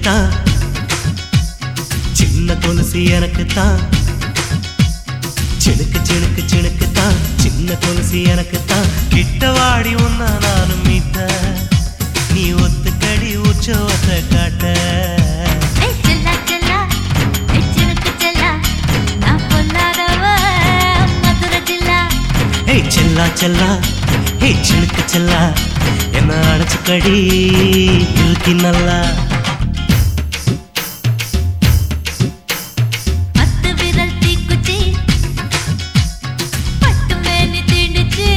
தான் சின்ன கொலுசு எனக்கு தான் சிணுக்கு சிணுக்கு சிணுக்கு தான் சின்ன கொலுசு எனக்கு தான் கிட்ட வாடி உன்னா நானும் மீட்ட நீ ஒத்துக்கடி உற்சவத்தை காட்ட ஏய் செல்லா செல்லா ஏய் சினுக்கு செல்லா நான் பொல்லாதவ மதுரை ஜில்லா ஏய் செல்லா செல்லா ஏய் சிணுக்கு செல்லா என்ன அடைச்சுக்கடி இருக்கி நல்லா பத்து விரல் தீக்குச்சி பட்டு மேனி தீண்டுச்சு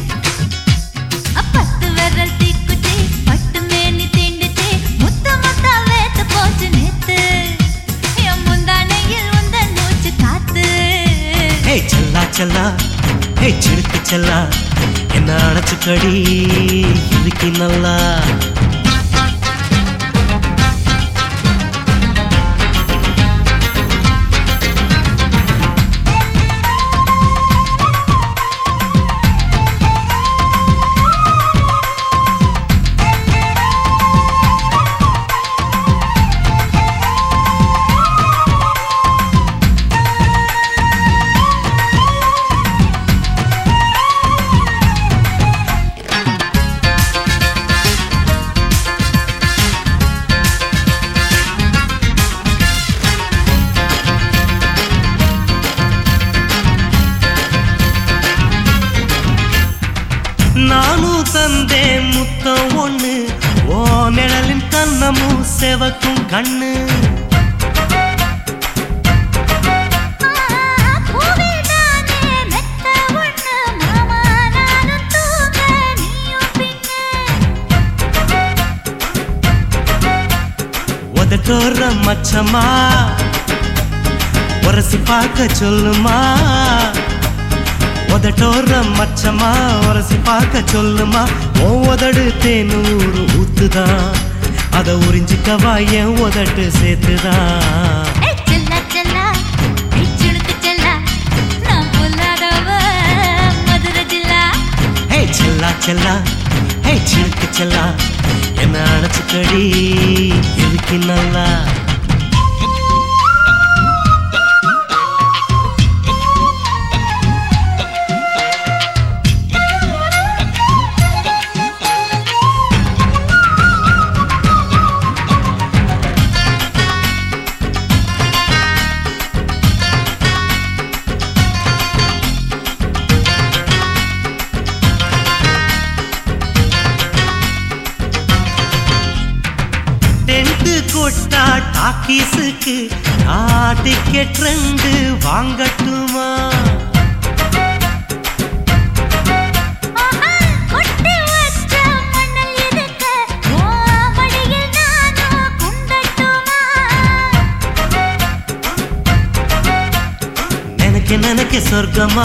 பத்து விரல் தீக்குச்சி பட்டு மேனி தீண்டுச்சு முத்த முத்த வேத்து போச்சு நேத்து என் முந்தானையில் உந்தன் மூச்சு காத்து ஏய் செல்லா செல்லா ஏய் சிணுக்கு செல்லா என்ன அடைச்சுக்கடி இருக்கி நல்லா நானும் தந்தேன் முத்தம் ஒண்ணு ஓ நிழலின் கண்ணமும் செவக்கும் கண்ணு பூவில் தானே மெத்த ஒண்ணு மாமா நானும் தூங்க நீயும் பின்ன உதட்டோர மச்சமா உரசி பார்க்க சொல்லுமா உதட்டோர மச்சமா உரசி பார்க்க சொல்லுமா ஓ உதடு தேனூறு ஊத்துதான் அத உறிஞ்சிக்கவா என் உதட்டு சேர்த்துதான் ஏய் செல்லா செல்லா ஏய் சினுக்கு செல்லா நான் பொல்லாதவ மதுரை ஜில்லா ஹே செல்லா செல்லா ஹே சிலுக்கு செல்லா என்ன அணைச்சுக்கடி இருக்கு நல்லா டென்ட் கொட்டா டாக்கீஸுக்கு டிக்கெட் ரெண்டு வாங்கட்டுமா ஆஹா கொட்டி வச்ச மணல் இருக்க ஓ மடியில் நானும் குண்டட்டுமா நினைக்க நினைக்க சொர்க்கமா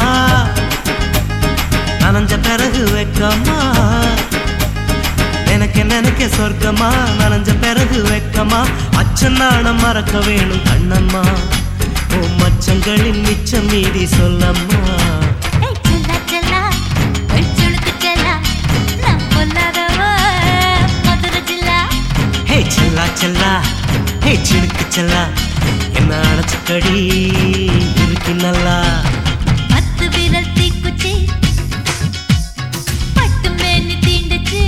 நனைஞ்ச பிறகு வெக்கமா நினைக்க நினைக்க சொர்க்கமா நனைஞ்ச பிறகு வெக்கமா அச்சன் நாணம் மறக்க வேணும் கண்ணம்மா ஓ மச்சங்களின் மிச்சம் மீதி சொல்லம்மா ஏய் செல்லா செல்லா ஏய் சினுக்கு செல்லா நான் பொல்லாதவ மதுரை ஜில்லா ஹே செல்லா செல்லா ஹே சிலுக்கு செல்லா என்ன அணைச்சுக்கடி இருக்கு நல்லா பத்து விரல் தீக்குச்சி பட்டு மேனி தீண்டுச்சு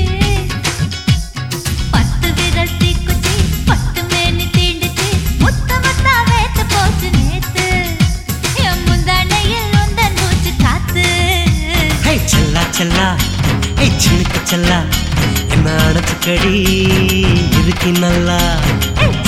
பத்து விரல் தீக்குச்சி பட்டு மேனி தீண்டுச்சு முத்த முத்தா வேத்து போச்சு நேத்து என் முந்தானையில் உந்தன் மூச்சு காத்து ஹே செல்லா செல்லா ஹே சிலுக்கு செல்லா என்ன அணைச்சுக்கடி இருக்கு நல்லா ஏய்